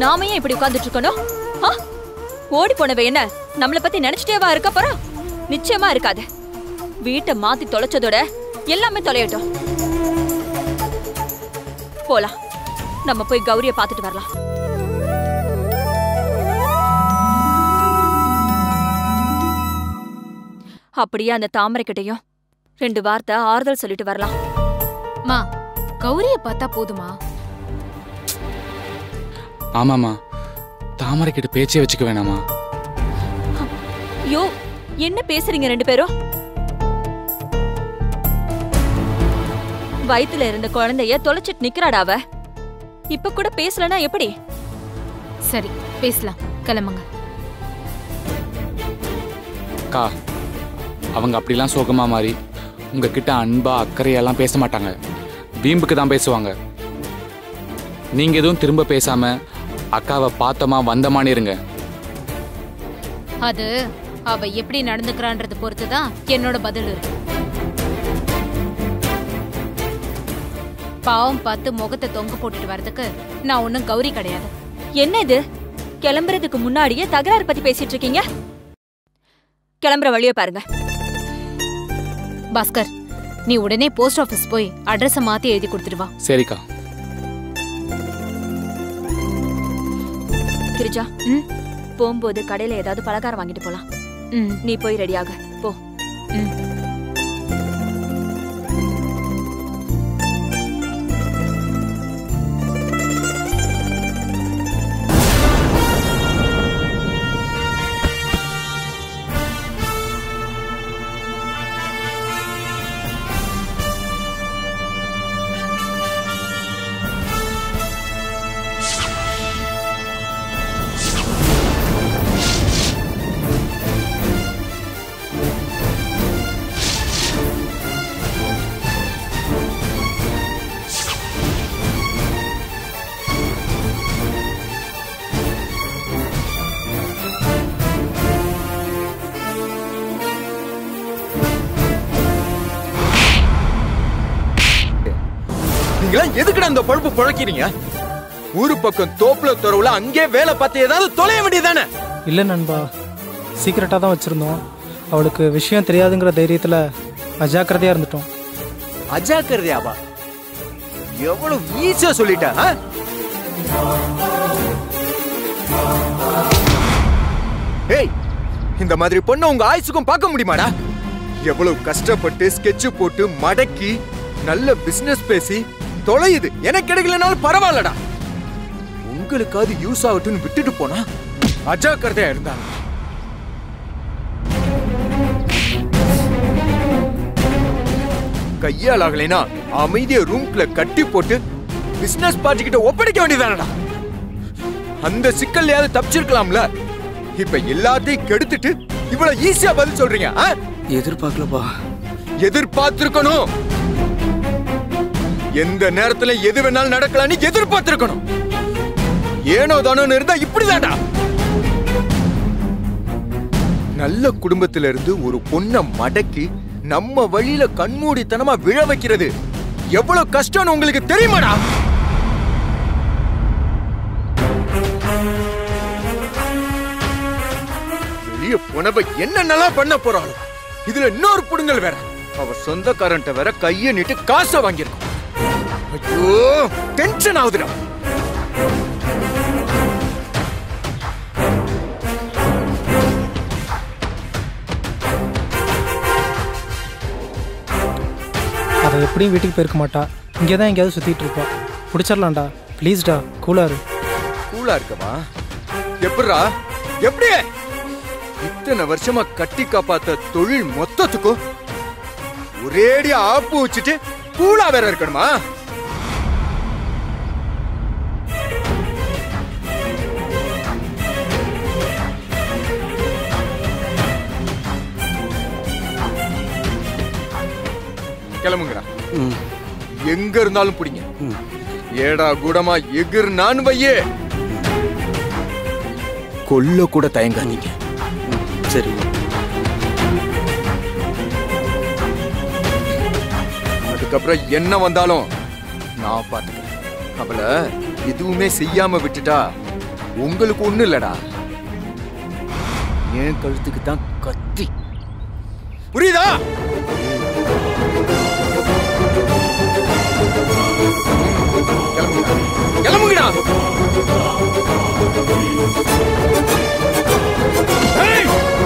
நாம ஏன் இப்படி உட்கார்ந்துட்டு இருக்கணும் ஆ? ஓடி போனவ என்ன நம்மள பத்தி நினைச்சிட்டேவா இருக்க போறா நிச்சயமா இருக்காது வீட்டை மாத்தி தொலைச்சதோட எல்லாமே தொலையட்டும் போலாம் நம்ம போய் கௌரிய பார்த்துட்டு வரலாம் அப்படியே அந்த தாமரை கிட்டயும் ரெண்டு வார்த்தை ஆறுதல் சொல்லிட்டு வரலாம் மா கௌரிய பார்த்தா போதுமா ஆமாம்மா தாமரை கிட்ட பேச்சே வச்சுக்க வேணாமா யோ என்ன பேசுறீங்க ரெண்டு பேரும் வயித்துல இருந்த குழந்தைய தொலைச்சிட்டு நிக்கிறாடா அவ இப்ப கூட பேசலனா எப்படி சரி பேசலாம் கிளம்புங்க அக்கா அவங்க அப்படிலாம் சோகமா மாறி உங்ககிட்ட அன்பா அக்கறையெல்லாம் பேச மாட்டாங்க வீம்புக்கு தான் பேசுவாங்க நீங்க எதுவும் திரும்ப பேசாம அக்காவை பார்த்தோமா வந்தமான்னு இருங்க அது அவ எப்படி நடந்துக்கிறான்றது பொறுத்து தான் என்னோட பதில் இருக்கு பாவம் பார்த்து முகத்தை தொங்க போட்டுட்டு வர்றதுக்கு நான் ஒன்னும் கௌரி கிடையாது என்ன இது கிளம்புறதுக்கு முன்னாடியே தகராறு பத்தி பேசிட்டு இருக்கீங்க கிளம்புற வழிய பாருங்க பாஸ்கர் நீ உடனே போஸ்ட் ஆபீஸ் போய் அட்ரஸ மாத்தி எழுதி கொடுத்துட்டு வா சரிக்கா கிரிஜா ம் போகும்போது கடையில ஏதாவது பலகாரம் வாங்கிட்டு போலாம் ம் நீ போய் ரெடியாக போ ம் நீங்களாம் எதுக்குடா அந்த பொழப்பு புழக்கிறீங்க ஊரு பக்கம் தோப்புல துறவுல அங்கே வேலை பார்த்து ஏதாவது தொலைய வேண்டியதானே இல்லை நண்பா சீக்கிரட்டாக தான் வச்சுருந்தோம் அவளுக்கு விஷயம் தெரியாதுங்கிற தைரியத்தில் அஜாக்கிரதையாக இருந்துட்டோம் அஜாக்கிரதையாவா எவ்வளவு ஈஸியா சொல்லிட்ட ஆ? ஏய் இந்த மாதிரி பொண்ணை உங்க ஆயுசுக்கும் பார்க்க முடியுமாடா எவ்வளவு கஷ்டப்பட்டு ஸ்கெட்ச் போட்டு மடக்கி நல்ல பிசினஸ் பேசி தொலையுது எனக்கு கிடைக்கலனாலும் பரவாயில்லடா உங்களுக்காவது யூஸ் ஆகட்டும்னு விட்டுட்டு போனா அஜாக்கிரதையா இருந்தாங்க கையால் ஆகலைனா அமைதிய ரூம்குள்ள கட்டி போட்டு பிசினஸ் பார்ட்டி கிட்ட ஒப்படைக்க வேண்டியதானடா அந்த சிக்கல்லையாவது தப்பிச்சிருக்கலாம்ல இப்ப எல்லாத்தையும் கெடுத்துட்டு இவ்வளவு ஈஸியா பதில் சொல்றீங்க ஆ? எதிர்பார்க்கலப்பா எதிர்பார்த்திருக்கணும் எந்த நேரத்துல எது வேணாலும் நடக்கலாம்னு எதிர்பார்த்திருக்கணும் ஏனோ தானோன்னு இருந்தா இப்படிதான்டா நல்ல குடும்பத்தில இருந்து ஒரு பொண்ணை மடக்கி நம்ம வழியில கண்மூடித்தனமா விழ வைக்கிறது எவ்வளவு கஷ்டம்னு உங்களுக்கு தெரியுமாடா வெளிய போனவ என்னென்னலாம் பண்ண போறாளோ இதுல இன்னொரு புடுங்கல் வேற அவ சொந்தக்காரன்ட்ட வேற கைய நீட்டு காசை வாங்கியிருக்கோம் ஐயோ டென்ஷன் ஆகுதுடா அதை எப்படியும் வீட்டுக்கு போயிருக்க மாட்டா இங்கே தான் எங்கேயாவது சுற்றிட்டு இருப்பா பிடிச்சிடலாம்டா ப்ளீஸ்டா கூலாரு கூலா இருக்கமா எப்படிடா எப்படி இத்தனை வருஷமா கட்டி காப்பாத்த தொழில் மொத்தத்துக்கும் ஒரேடியா ஆப்பு வச்சுட்டு கூலா வேற இருக்கணுமா கிளம்புங்கடா ம் எங்க இருந்தாலும் பிடிங்க ம் ஏடா கூடமா எகிர் நான் வையே கொல்ல கூட தயங்காதீங்க ம் சரிம்மா அதுக்கப்புறம் என்ன வந்தாலும் நான் பாத்துக்கிறேன் அவளை எதுவுமே செய்யாம விட்டுட்டா உங்களுக்கு ஒண்ணு இல்லடா என் கழுத்துக்கு தான் கத்தி புரியுதா கிளம்புங்கடா ஏய்!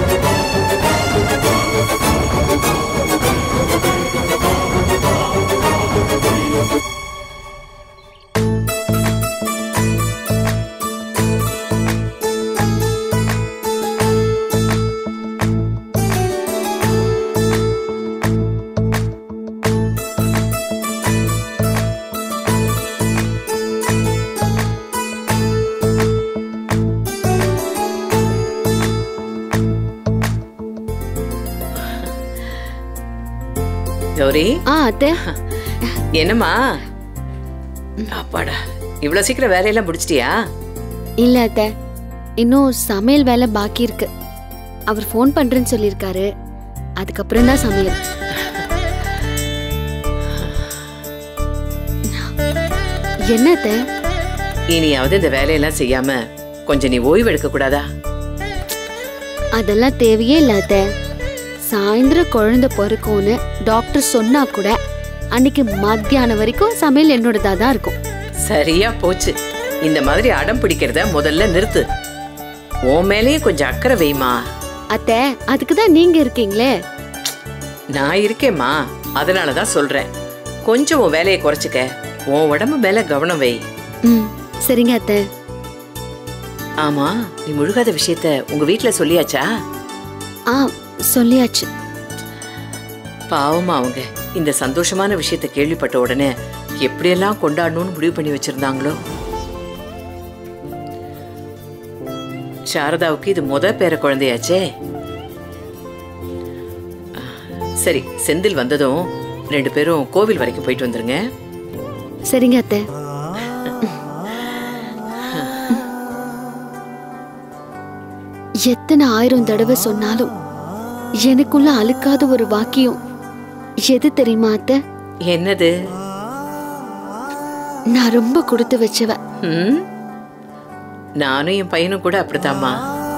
கௌரி ஆ அத்தை என்னம்மா அப்பாடா இவ்வளவு சீக்கிரம் வேலையெல்லாம் முடிச்சிட்டியா இல்ல அத்தை இன்னும் சமையல் வேலை பாக்கி இருக்கு அவர் ஃபோன் பண்றேன்னு சொல்லியிருக்காரு அதுக்கப்புறம் தான் சமையல் என்ன அத்தை இனியாவது இந்த வேலையெல்லாம் செய்யாம கொஞ்சம் நீ ஓய்வு எடுக்க கூடாதா அதெல்லாம் தேவையே இல்ல அத்தை சாயந்தரம் குழந்தை பிறக்கும்னு டாக்டர் சொன்னா கூட அன்னைக்கு மத்தியானம் வரைக்கும் சமையல் என்னோடதா தான் இருக்கும் சரியா போச்சு இந்த மாதிரி அடம் பிடிக்கிறத முதல்ல நிறுத்து உன் மேலேயும் கொஞ்சம் அக்கறை வைமா அத்தை அதுக்கு தான் நீங்க இருக்கீங்களே நான் இருக்கேம்மா அதனால தான் சொல்றேன் கொஞ்சம் உன் வேலையை குறைச்சிக்க உன் உடம்பு மேல கவனம் வை ம் சரிங்க அத்தை ஆமா நீ முழுகாத விஷயத்த உங்க வீட்ல சொல்லியாச்சா ஆ சொல்லியாச்சு பாவமா அவங்க இந்த சந்தோஷமான விஷயத்த கேள்விப்பட்ட உடனே எப்படியெல்லாம் கொண்டாடணும்னு முடிவு பண்ணி வச்சிருந்தாங்களோ சாரதாவுக்கு இது முத பேர குழந்தையாச்சே சரி செந்தில் வந்ததும் ரெண்டு பேரும் கோவில் வரைக்கும் போயிட்டு வந்துருங்க சரிங்க அத்தை எத்தனை ஆயிரம் தடவை சொன்னாலும் எனக்குள்ள அழுக்காத ஒரு வாக்கியம் எது தெரியுமா அத்தை என்னது நான் ரொம்ப கொடுத்து வச்சவ ம்? நானும் என் பையனும் கூட அப்படித்தாம்மா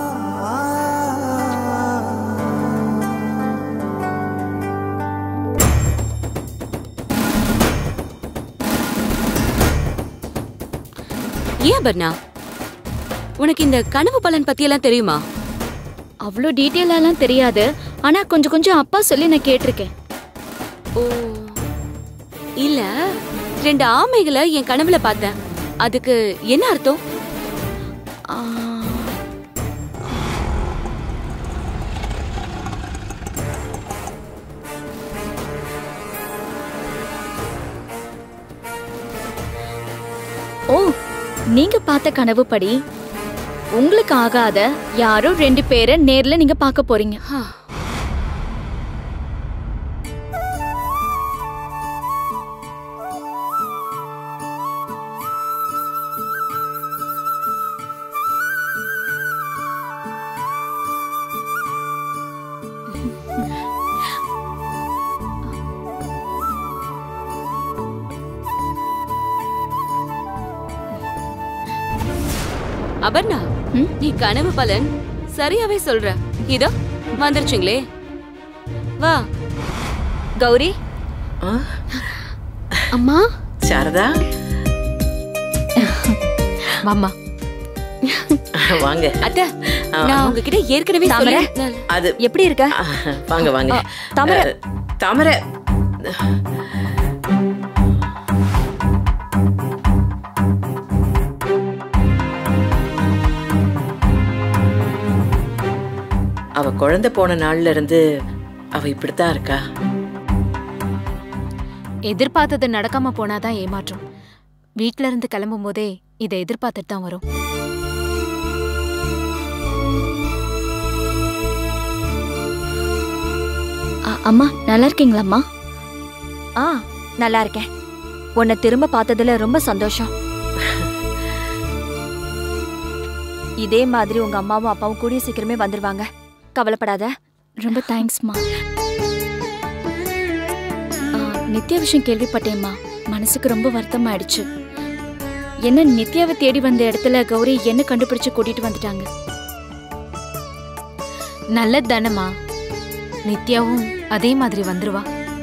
ஏன் பர்ணா உனக்கு இந்த கனவு பலன் பத்தி எல்லாம் தெரியுமா அவ்வளோ டீட்டெயிலாலாம் தெரியாது ஆனா கொஞ்சம் கொஞ்சம் அப்பா சொல்லி நான் கேட்டிருக்கேன் ஓ இல்ல ரெண்டு ஆமைகளை என் கனவுல பார்த்தேன் அதுக்கு என்ன அர்த்தம் ஆ, ஓ நீங்க பார்த்த கனவுப்படி உங்களுக்கு ஆகாத யாரோ ரெண்டு பேரை நேர்ல நீங்க பார்க்க போறீங்க அபர்ணா ம்? நீ கனவு பலன் சரியாவே சொல்ற இதோ வந்துருச்சுங்களே வா கௌரி ஆ? அம்மா சாரதா வாம்மா வாங்க அத்தை ஆ, நான் உங்ககிட்ட ஏற்கனவே தாமரை? சொல்ல அது எப்படி இருக்க ஆ, வாங்க வாங்க தாமரை. அஹ், தாமரை அவ குழந்தை போன நாள்ல இருந்து அவ இப்படித்தான் இருக்கா எதிர்பார்த்தது நடக்காம போனாதான் ஏமாற்றம் வீட்ல இருந்து கிளம்பும் போதே இதை எதிர்பார்த்துட்டு தான் வரும் அ, அம்மா நல்லா இருக்கீங்களாம்மா ஆ நல்லா இருக்கேன் உன்னை திரும்ப பார்த்ததுல ரொம்ப சந்தோஷம் இதே மாதிரி உங்க அம்மாவும் அப்பாவும் கூடிய சீக்கிரமே வந்துருவாங்க கவலைப்படாத ரொம்ப தேங்க்ஸ்மா ஆ, நித்யா விஷயம் கேள்விப்பட்டேம்மா மனசுக்கு ரொம்ப வருத்தமாயிடுச்சு என்ன நித்யாவை தேடி வந்த இடத்துல கௌரி என்ன கண்டுபிடிச்சு கூட்டிட்டு வந்துட்டாங்க நல்லது தானம்மா நித்யாவும் அதே மாதிரி வந்துருவா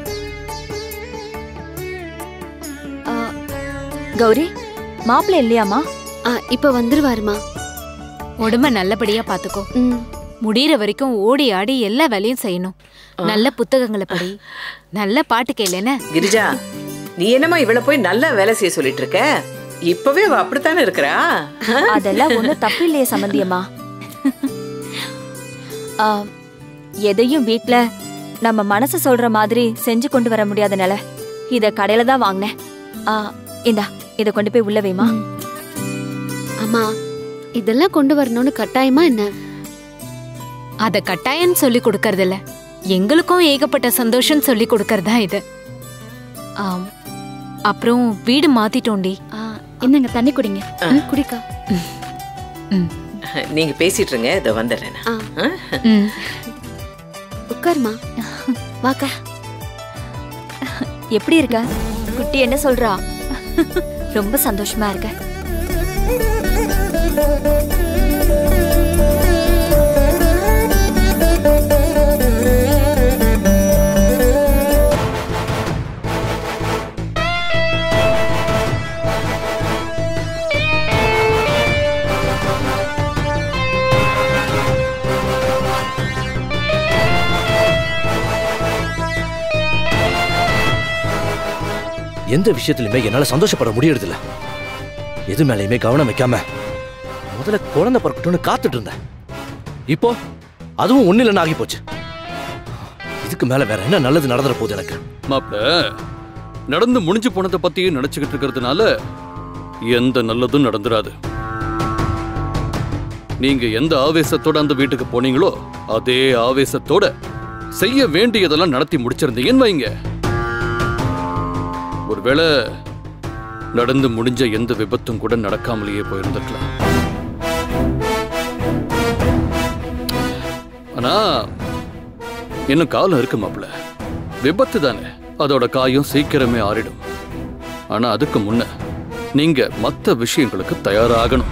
ஆ, கௌரி மாப்பிள்ளை இல்லையாமா ஆ இப்ப வந்துருவாருமா உடம்ப நல்லபடியா பாத்துக்கோ ம் முடியிற வரைக்கும் ஓடி ஆடி எல்லா வேலையும் செய்யணும் நல்ல புத்தகங்களை படி நல்ல பாட்டு கேளேன கிரிஜா நீ என்னம்மா இவள போய் நல்லா வேலை செய்ய சொல்லிட்டு இருக்க இப்பவே அவ அப்படித்தானே இருக்கிறா அதெல்லாம் ஒண்ணும் தப்பு இல்லையே சம்பந்தியம்மா ஆ, எதையும் வீட்ல நம்ம மனசு சொல்ற மாதிரி செஞ்சு கொண்டு வர முடியாதனால இத கடையில தான் வாங்கினேன் ஆ, இந்தா இத கொண்டு போய் உள்ள வைமா அம்மா இதெல்லாம் கொண்டு வரணும்னு கட்டாயமா என்ன அத கட்டாயம் சொல்லி கொடுக்கறது இல்ல எங்களுக்கும் ஏகப்பட்ட சந்தோஷம் சொல்லி கொடுக்கறதா இது ஆம். அப்புறம் வீடு மாத்திட்டோண்டி ஆ, இந்தாங்க தண்ணி குடிங்க ம், குடிக்கா ம். நீங்க பேசிட்டு இருங்க இதை வந்துடுறேன் ஆ நான். ம். உட்காருமா வாக்கா எப்படி இருக்க குட்டி என்ன சொல்றா ரொம்ப சந்தோஷமா இருக்க எந்த விஷயத்திலுமே என்னால சந்தோஷப்பட முடியறதில்ல எது மேலயுமே கவனம் வைக்காம முதல்ல குழந்தை பிறக்கட்டும்னு காத்துட்டு இருந்தேன் இப்போ அதுவும் ஒண்ணு இல்லைன்னு ஆகி போச்சு இதுக்கு மேல வேற என்ன நல்லது நடந்துற போகுது எனக்கு மாப்ள நடந்து முடிஞ்சு போனதை பத்தியே நினைச்சுக்கிட்டு இருக்கிறதுனால எந்த நல்லதும் நடந்துராது நீங்க எந்த ஆவேசத்தோட அந்த வீட்டுக்கு போனீங்களோ அதே ஆவேசத்தோட செய்ய வேண்டியதெல்லாம் நடத்தி முடிச்சிருந்தீங்கன்னு வைங்க ஒருவேளை நடந்து முடிஞ்ச எந்த விபத்தும் கூட நடக்காமலேயே போயிருந்திருக்கலாம் ஆனா இன்னும் காலம் இருக்கு மாப்ள விபத்து தானே அதோட காயம் சீக்கிரமே ஆறிடும் ஆனா அதுக்கு முன்ன நீங்க மத்த விஷயங்களுக்கு தயாராகணும்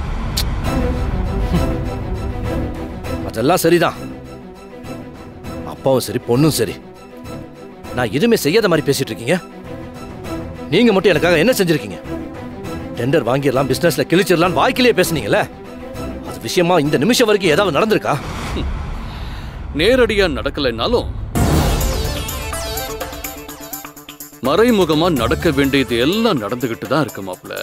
அதெல்லாம் சரிதான் அப்பாவும் சரி பொண்ணும் சரி நான் எதுவுமே செய்யாத மாதிரி பேசிட்டு இருக்கீங்க நீங்க மட்டும் எனக்காக என்ன செஞ்சிருக்கீங்க டெண்டர் வாங்கிடலாம் பிசினஸ்ல கிழிச்சிடலாம் வாய்க்கிலேயே பேசுனீங்கல்ல அது விஷயமா இந்த நிமிஷம் வரைக்கும் ஏதாவது நடந்திருக்கா நேரடியா நடக்கலைன்னாலும் மறைமுகமா நடக்க வேண்டியது எல்லாம் நடந்துகிட்டு தான் இருக்கு மாப்ள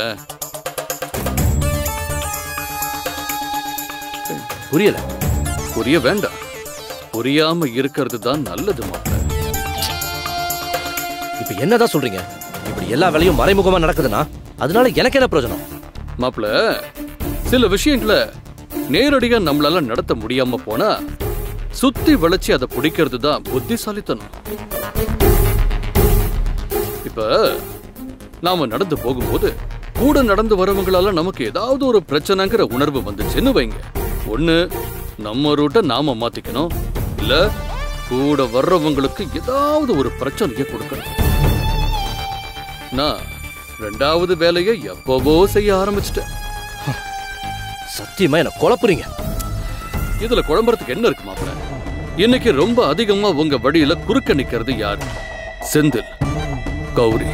புரியல புரிய வேண்டாம் புரியாம இருக்கிறது தான் நல்லது மாப்ள இப்ப என்னதான் சொல்றீங்க இப்படி எல்லா வேலையும் மறைமுகமா நடக்குதுன்னா அதனால எனக்கு என்ன பிரயோஜனம் மாப்ள சில விஷயங்களை நேரடியா நம்மளால நடத்த முடியாம போனா சுத்தி வளைச்சு அதை பிடிக்கிறது தான் புத்திசாலித்தனம் இப்ப நாம நடந்து போகும்போது கூட நடந்து வரவங்களால நமக்கு ஏதாவது ஒரு பிரச்சனைங்கிற உணர்வு வந்துச்சுன்னு வைங்க ஒண்ணு நம்ம ரூட்டை நாம மாத்திக்கணும் இல்ல கூட வர்றவங்களுக்கு ஏதாவது ஒரு பிரச்சனையை கொடுக்கணும் நான் ரெண்டாவது வேலையை எப்பவோ செய்ய ஆரம்பிச்சிட்டேன் சத்தியமா என்ன குழப்புறீங்க இதுல குழம்புறதுக்கு என்ன இருக்கு மாப்பிள இன்னைக்கு ரொம்ப அதிகமா உங்க வழியில குறுக்க நிக்கிறது யாரு செந்தில் கௌரி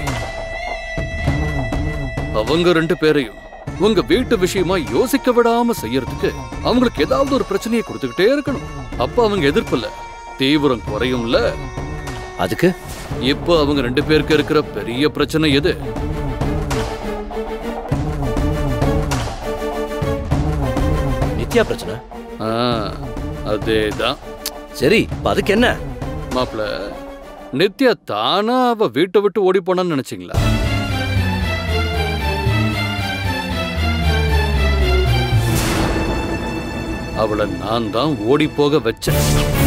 அவங்க ரெண்டு பேரையும் உங்க வீட்டு விஷயமா யோசிக்க விடாம செய்யறதுக்கு அவங்களுக்கு ஏதாவது ஒரு பிரச்சனையை கொடுத்துக்கிட்டே இருக்கணும் அப்ப அவங்க எதிர்ப்பில்ல தீவிரம் குறையும்ல அதுக்கு இப்போ அவங்க ரெண்டு பேருக்கு இருக்கிற பெரிய பிரச்சனை எது நித்யா பிரச்சனை ஆ, அதேதான் சரி இப்ப அதுக்கு என்ன மாப்பிள நித்யா தானா அவ வீட்டை விட்டு ஓடி போனான்னு நினைச்சீங்களா அவளை நான் தான் ஓடி போக வச்சேன்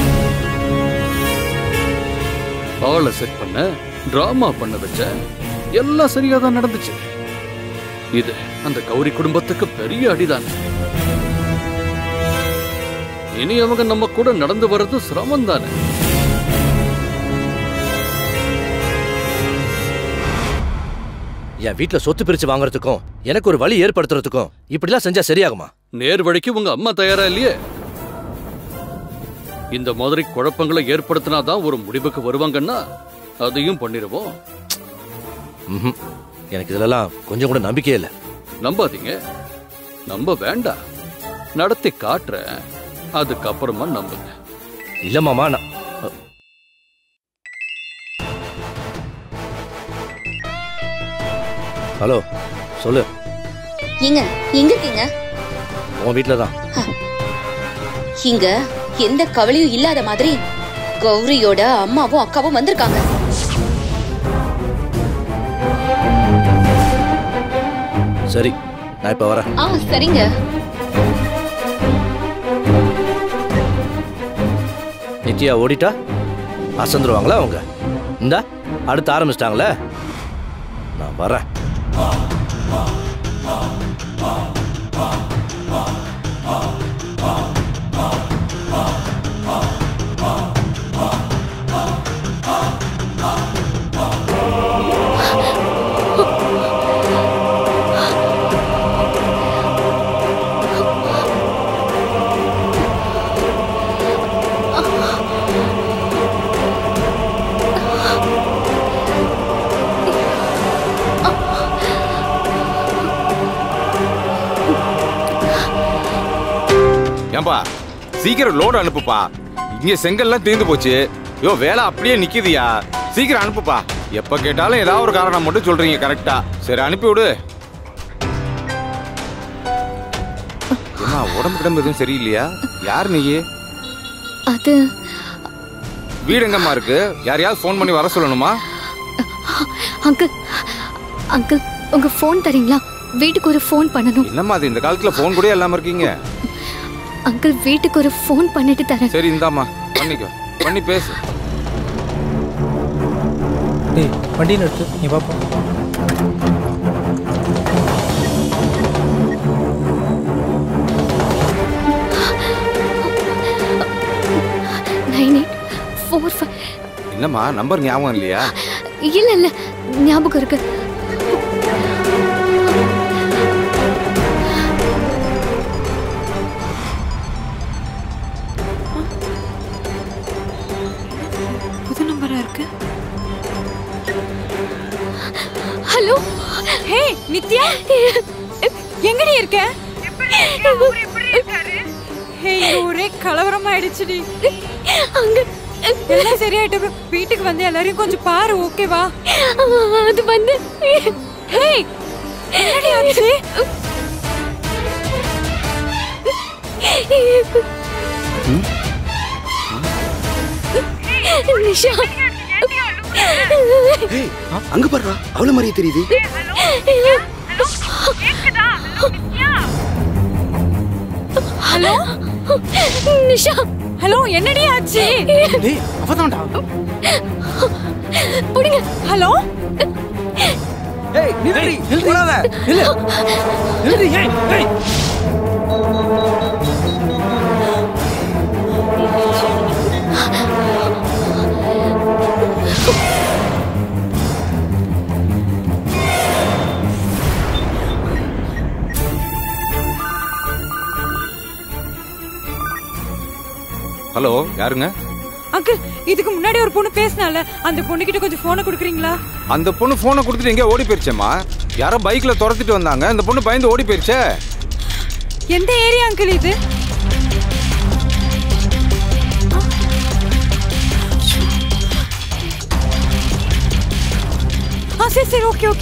அவளை செட் பண்ண டிராமா பண்ண வச்சேன் எல்லாம் சரியா தான் நடந்துச்சு இது அந்த கௌரி குடும்பத்துக்கு பெரிய அடிதான் இனி அவங்க நம்ம கூட நடந்து வர்றது சிரமம் தானே என் வீட்ல சொத்து பிரிச்சு வாங்குறதுக்கும் எனக்கு ஒரு வழி ஏற்படுத்துறதுக்கும் இப்படிலாம் செஞ்சா சரியாகுமா நேர் வழிக்கு உங்க அம்மா தயாரா இல்லையே இந்த மாதிரி குழப்பங்களை ஏற்படுத்தினாதான் ஒரு முடிவுக்கு வருவாங்கன்னா அதையும் பண்ணிடுவோம் ம்ஹும். எனக்கு இதுலலாம் கொஞ்சம் கூட நம்பிக்கையே இல்லை நம்பாதீங்க நம்ப வேண்டாம் நடத்தி காட்டுறேன் அதுக்கப்புறமா நம்புங்க இல்ல மாமா நான் ஹலோ சொல்லு ஏங்க எங்க இருக்கீங்க உன் வீட்ல தான் இங்க எந்த கவலையும் இல்லாத மாதிரி கௌரியோட அம்மாவும் அக்காவும் வந்திருக்காங்க சரி நான் இப்ப வரேன் ஆ சரிங்க நித்யா ஓடிட்டா அசந்துருவாங்களா அவங்க இந்தா அடுத்து ஆரம்பிச்சிட்டாங்களே நான் வரேன் ஏன்பா சீக்கிரம் லோடு அனுப்புப்பா இங்க செங்கல்லாம் தீர்ந்து போச்சு யோ வேலை அப்படியே நிக்குதுயா சீக்கிரம் அனுப்புப்பா எப்ப கேட்டாலும் ஏதாவது ஒரு காரணம் மட்டும் சொல்றீங்க கரெக்டா சரி அனுப்பி விடு ஏம்மா உடம்பு கிடம்பு எதுவும் சரியில்லையா யார் நீ அது வீடு எங்கம்மா இருக்கு யாரையாவது ஃபோன் பண்ணி வர சொல்லணுமா அங்கிள் அங்கிள் உங்க ஃபோன் தரீங்களா வீட்டுக்கு ஒரு ஃபோன் பண்ணணும் என்னம்மா அது இந்த காலத்துல ஃபோன் கூட இல்லாம இருக்கீங்க அங்கிள் வீட்டுக்கு ஒரு ஃபோன் பண்ணிட்டு தரேன் சரி இந்தாம்மா பண்ணிக்கோ பண்ணி பேசு டேய் வண்டி நிறுத்து நீ பாப்பா நைன் எயிட் ஃபோர் ஃபைவ் என்னம்மா நம்பர் ஞாபகம் இல்லையா இல்ல இல்ல ஞாபகம் இருக்கு புது நம்பரா இருக்கு ஹலோ ஹே நித்யா எங்கடி இருக்க ஹே இங்க ஒரே கலவரமாயிடுச்சுடி அங்க எல்லாம் சரியாயிட்டு அப்புறம் வீட்டுக்கு வந்து எல்லாரையும் கொஞ்சம் பாரு ஓகேவா அது வந்து ஹே என்னடி ஆச்சு நிஷா ஏய் அங்க பாருடா அவ்வளவு மாதிரியே தெரியுது ஹலோ நிஷா ஹலோ என்னடி ஆச்சு டேய் அவதான்டா புடிங்க ஹலோ ஏய் நில்லுடி போடாத இல்ல இல்லடி ஏய் ஏய் ஹலோ யாருங்க அங்கிள் இதுக்கு முன்னாடி ஒரு பொண்ணு பேசினால அந்த பொண்ணு கிட்ட கொஞ்சம் போனை கொடுக்குறீங்களா அந்த பொண்ணு போனை கொடுத்துட்டு எங்கேயோ ஓடி போயிருச்சேம்மா யாரோ பைக்ல துரத்திட்டு வந்தாங்க அந்த பொண்ணு பயந்து ஓடி போயிருச்சே எந்த ஏரியா அங்கிள் இது ஆ சரி சரி ஓகே ஓகே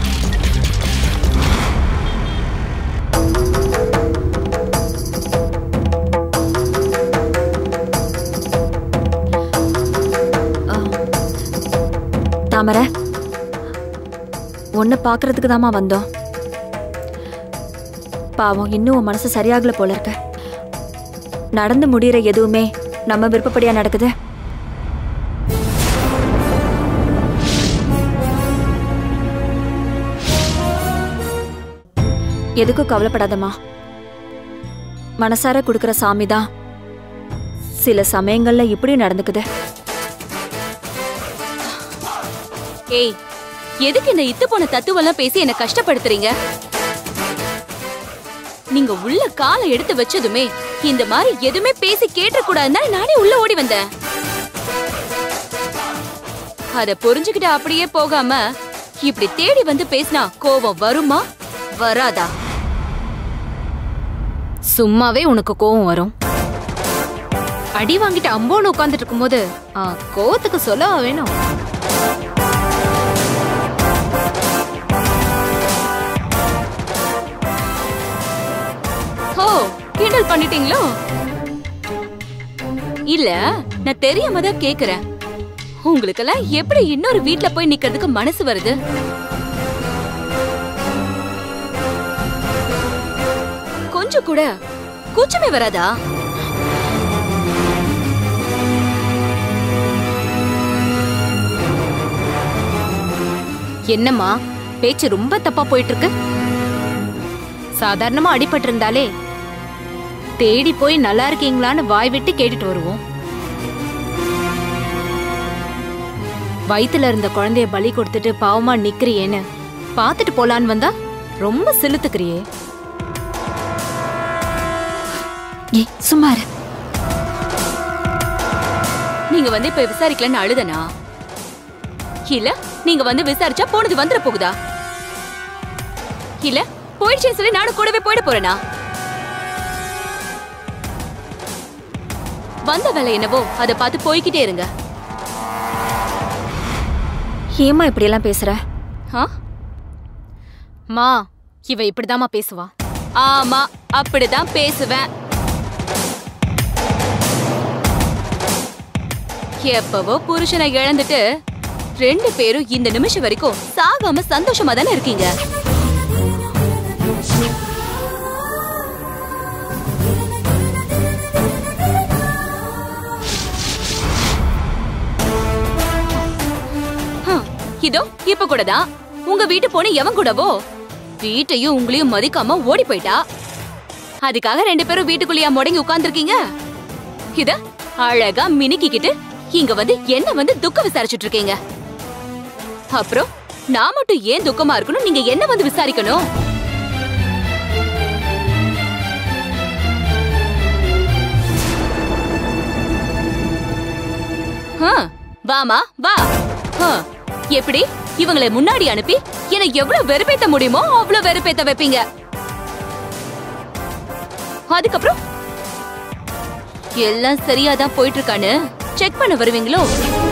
தாமரை உன்னை பார்க்கறதுக்கு தாம்மா வந்தோம் பாவம் இன்னும் உன் மனசு சரியாகல போல இருக்க நடந்து முடியிற எதுவுமே நம்ம விருப்பப்படியா நடக்குது எதுக்கும் கவலைப்படாதம்மா மனசார கொடுக்கிற சாமி தான் சில சமயங்கள்ல இப்படி நடந்துக்குது ஏய் எதுக்கு இந்த இத்து போன தத்துவெல்லாம் பேசி என்ன கஷ்டப்படுத்துறீங்க நீங்க உள்ள காலை எடுத்து வச்சதுமே இந்த மாதிரி எதுவுமே பேசி கேட்டக்கூடாதுன்னு நானே உள்ள ஓடி வந்தேன் அத புரிஞ்சுக்கிட்டு அப்படியே போகாம இப்படி தேடி வந்து பேசினா கோபம் வருமா வராதா சும்மாவே உனக்கு கோவம் வரும் அடி வாங்கிட்டு அம்போன்னு உட்காந்துட்டு இருக்கும்போது ஆ, கோவத்துக்கு சொல்லவா வேணும் ஓ கிண்டல் பண்ணிட்டீங்களோ இல்ல நான் தெரியாம தான் கேக்குறேன் உங்களுக்கெல்லாம் எப்படி இன்னொரு வீட்ல போய் நிக்கிறதுக்கு மனசு வருது கொஞ்சம் கூட கூச்சமே வராதா என்னம்மா பேச்சு ரொம்ப தப்பா போயிட்டு இருக்கு சாதாரணமா அடிபட்டு இருந்தாலே தேடி போய் நல்லா இருக்கீங்களான்னு வாய் விட்டு கேட்டுட்டு வருவோம் வயித்துல இருந்த குழந்தைய பலி கொடுத்துட்டு பாவமா நிக்கிறியேன்னு பாத்துட்டு போலான்னு வந்தா ரொம்ப சிலுத்துக்கிறியே ஏய் சும்மா இரு நீங்க வந்து இப்ப விசாரிக்கலன்னு அழுதனா இல்ல நீங்க வந்து விசாரிச்சா போனது வந்துட போகுதா இல்ல போயிடுச்சுன்னு சொல்லி நானும் கூடவே போயிட போறேனா வந்த வேலை என்னவோ அதை பார்த்து போய்கிட்டே இருங்க ஏமா இப்படியெல்லாம் பேசுற ஆ? மா இவ இப்படிதாம்மா பேசுவா ஆமா அப்படிதான் பேசுவேன் எப்பவோ புருஷனை இழந்துட்டு ரெண்டு பேரும் இந்த நிமிஷம் வரைக்கும் சாகாம சந்தோஷமா தானே இருக்கீங்க ஹம், இதோ இப்ப கூட தான் உங்க வீட்டு பொண்ணு எவன் கூடவோ வீட்டையும் உங்களையும் மதிக்காம ஓடி போயிட்டா அதுக்காக ரெண்டு பேரும் வீட்டுக்குள்ளேயா முடங்கி உட்கார்ந்துருக்கீங்க இத அழகா மினுக்கிக்கிட்டு இங்க வந்து என்ன வந்து துக்கம் விசாரிச்சுட்டு இருக்கீங்க அப்புறம் நான் மட்டும் ஏன் துக்கமா இருக்கணும் நீங்க என்ன வந்து விசாரிக்கணும் ஆ, வாமா வா ஆ, எப்படி இவங்களை முன்னாடி அனுப்பி என்னை எவ்வளவு வெறுப்பேத்த முடியுமோ அவ்வளவு வெறுப்பேத்த வைப்பீங்க அதுக்கப்புறம் எல்லாம் சரியா தான் போயிட்டு இருக்கான்னு செக் பண்ண வருவீங்களோ